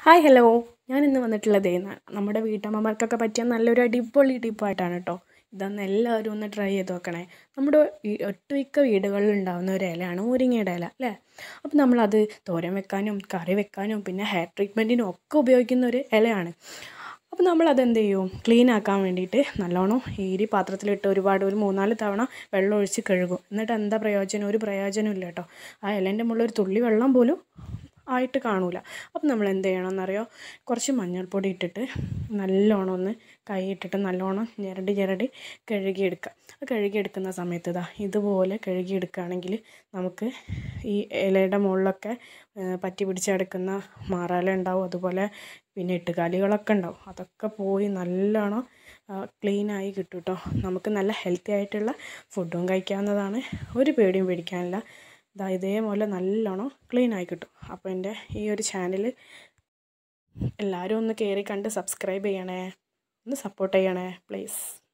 hi hello ഞാൻ ഇന്ന് വന്നിട്ടുള്ളത് ന- നമ്മുടെ വീട്ടമ്മമാർക്കൊക്കെ പറ്റിയ നല്ലൊരു അടിപൊളി ടിപ്പായിട്ടാണ് കേട്ടോ ഇതൊന്ന് എല്ലാവരും ഒന്ന് ട്രൈ ചെയ്ത് നോക്കണേ നമ്മുടെ ഈ ഒട്ടുമിക്ക വീടുകളിൽ ഉണ്ടാകുന്ന ഒരു ഇലയാണ് മുരിങ്ങയുടെ ഇല അല്ലേ അപ്പം നമ്മളത് തോരൻ വെക്കാനും കറി വെക്കാനും പിന്നെ ഹെയർ ട്രീറ്റ്മെൻറ്റിനും ഒക്കെ ഉപയോഗിക്കുന്ന ഒരു ഇലയാണ് അപ്പോൾ നമ്മളത് എന്ത് ചെയ്യും ക്ലീൻ ആക്കാൻ വേണ്ടിയിട്ട് നല്ലോണം ഈരി പാത്രത്തിലിട്ട് ഒരുപാട് ഒരു മൂന്നാല് തവണ വെള്ളം ഒഴിച്ച് കഴുകും എന്നിട്ട് എന്താ പ്രയോജനം ഒരു പ്രയോജനം ഇല്ല കേട്ടോ ആ ഇലേൻ്റെ മുകളിൽ ഒരു തുള്ളി വെള്ളം പോലും ആയിട്ട് കാണൂല അപ്പം നമ്മൾ എന്ത് ചെയ്യണമെന്നറിയോ കുറച്ച് മഞ്ഞൾപ്പൊടി ഇട്ടിട്ട് നല്ലോണം ഒന്ന് കൈ ഇട്ടിട്ട് നല്ലോണം ഞെരടി ഞെരടി കഴുകിയെടുക്കുക ആ കഴുകിയെടുക്കുന്ന സമയത്ത് ഇതാ ഇതുപോലെ കഴുകിയെടുക്കുകയാണെങ്കിൽ നമുക്ക് ഈ ഇലയുടെ മുകളിലൊക്കെ ഏഹ്, പറ്റി പിടിച്ചെടുക്കുന്ന മാറാല ഉണ്ടാവും അതുപോലെ പിന്നെ എട്ടുകാലികളൊക്കെ ഉണ്ടാവും അതൊക്കെ പോയി നല്ലോണം ക്ലീനായി കിട്ടും കേട്ടോ നമുക്ക് നല്ല ഹെൽത്തി ആയിട്ടുള്ള ഫുഡും കഴിക്കാവുന്നതാണ് ഒരു പേടിയും പേടിക്കാനില്ല ഇതാ ഇതേപോലെ നല്ലോണം ക്ലീൻ ആയി കിട്ടും അപ്പോൾ എൻ്റെ ഈ ഒരു ചാനൽ എല്ലാവരും ഒന്ന് കയറി കണ്ട് സബ്സ്ക്രൈബ് ചെയ്യണേ ഒന്ന് സപ്പോർട്ട് ചെയ്യണേ പ്ലീസ്